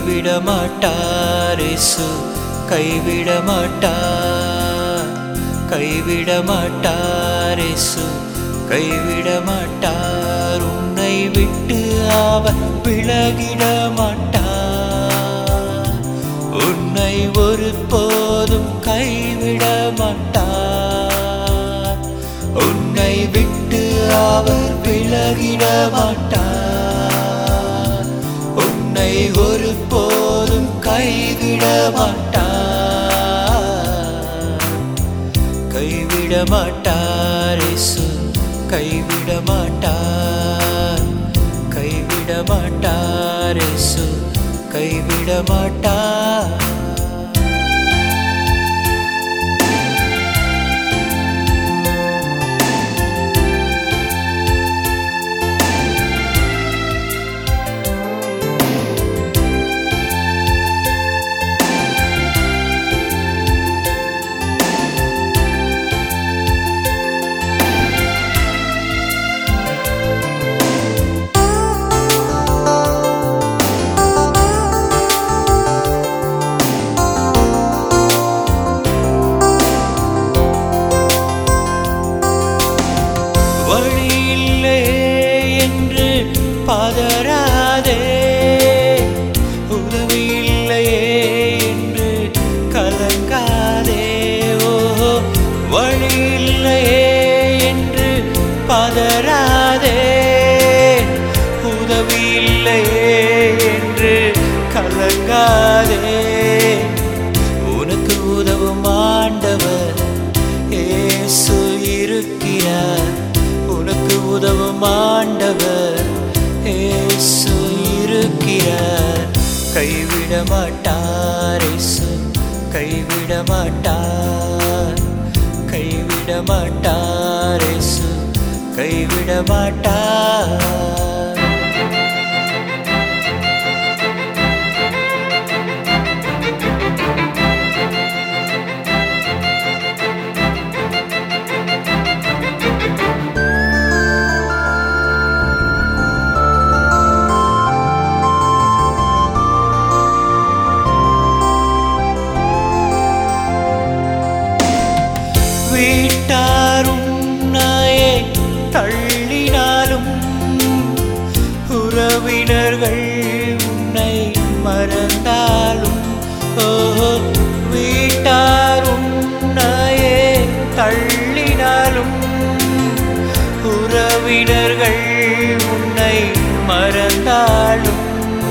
கைவிட மாட்டார் இயேசு கைவிட மாட்டார் கைவிட மாட்டார் இயேசு கைவிட மாட்டார் உன்னை விட்டு அவர் விலகிட மாட்டார் உன்னை ஒருபோதும் கைவிட மாட்டார் உன்னை விட்டு அவர் விலகிட மாட்டார் உன்னை ஒருபோதும் கைவிட மாட்டார் கைவிட மாட்டார் இயேசு கைவிட மாட்டார் கைவிட மாட்டார் இயேசு கைவிட மாட்டார் வழி இல்லையே என்று பதறாதே உதவி இல்லையே என்று கலங்காதே ஓ வழி இல்லையே என்று பதறாதே உதவி இல்லையே என்று கலங்காதே உனக்கு உதவும் ஆண்டவர் இயேசு இருக்கிறார் உனக்கு உதவும் ஆண்டவர் இயேசு இருக்கிறார் கைவிட மாட்டார் இயேசு கைவிட மாட்டார் கைவிட மாட்டார் இயேசு கைவிட மாட்டார் வீட்டாரும் நாயே தள்ளினாலும் உறவினர்கள் உன்னை மறந்தாலும் ஓ வீட்டாரும் நாயே தள்ளினாலும் உறவினர்கள் உன்னை மறந்தாலும்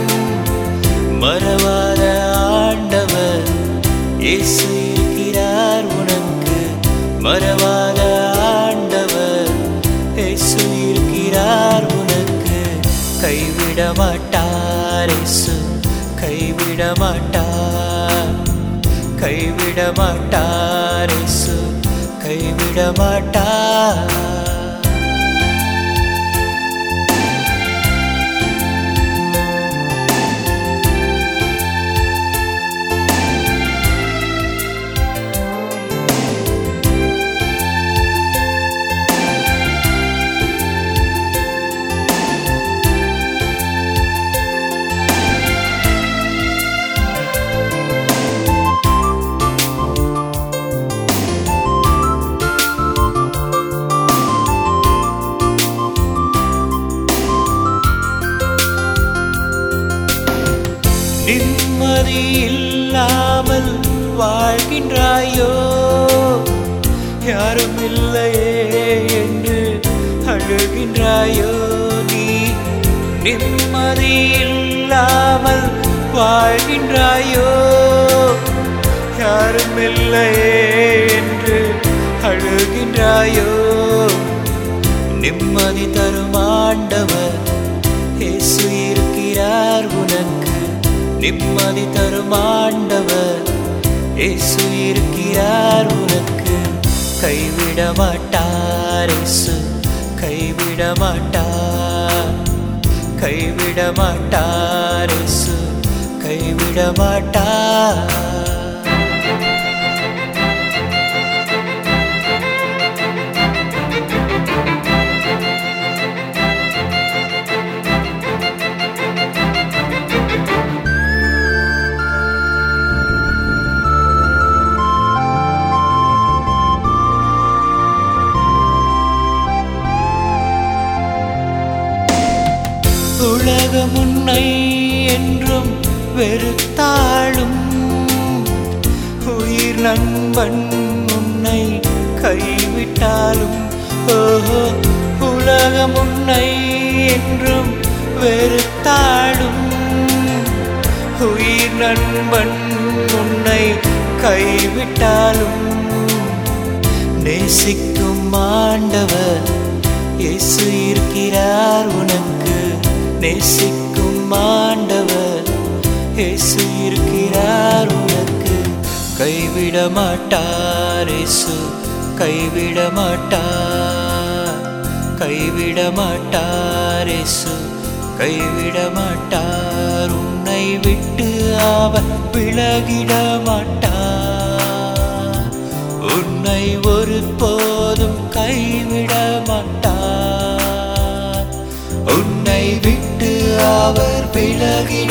மறவாத ஆண்டவர் இயேசு இருக்கிறார் உனக்கு மறவாத ஆண்டவர் இயேசு இருக்கிறார் உனக்கு கைவிட மாட்டார் இயேசு கைவிட மாட்டார் கைவிட மாட்டார் இயேசு கைவிட மாட்டார் நிம்மதி இல்லாமல் வாழ்கின்றாயோ யாரும் இல்லையே என்று அழுகின்றாயோ நீ நிம்மதி இல்லாமல் வாழ்கின்றாயோ யாரும் இல்லையே என்று அழுகின்றாயோ நிம்மதி தரும் ஆண்டவர் இயேசு இருக்கிறார் உனக்கு நிம்மதி தரும் ஆண்டவர் இயேசு இருக்கிறார் உனக்கு கைவிட மாட்டார் இயேசு கைவிட மாட்டார் கைவிட மாட்டார் இயேசு கைவிட மாட்டார் உலகம் உன்னை என்றும் வெறுத்தாளும் உயிர் நண்பன் உன்னை கைவிட்டாலும் ஓஹோ உலகம் உன்னை என்றும் வெறுத்தாளும் உயிர் நண்பன் உன்னை கைவிட்டாலும் நேசிக்கும் ஆண்டவர் இயேசு இருக்கிறார் உனக்கு நேசிக்கும் ஆண்டவர் இயேசு இருக்கிறார் உனக்கு கைவிட மாட்டார் இயேசு கைவிட மாட்டார் கைவிட மாட்டார் இயேசு கைவிட மாட்டார் உன்னை விட்டு அவர் விலகிட மாட்டார் உன்னை ஒரு போதும் கைவிட மாட்டார் உன்னை விட்டு அவர் விலகிட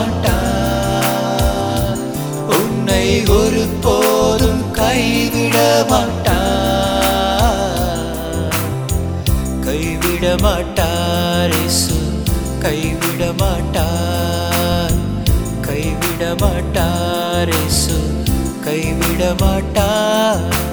மாட்டார் உன்னை ஒரு போதும் கைவிட மாட்டார் கைவிட மாட்டார் இயேசு கைவிட மாட்டார் கைவிட மாட்டார் இயேசு கைவிட மாட்டார்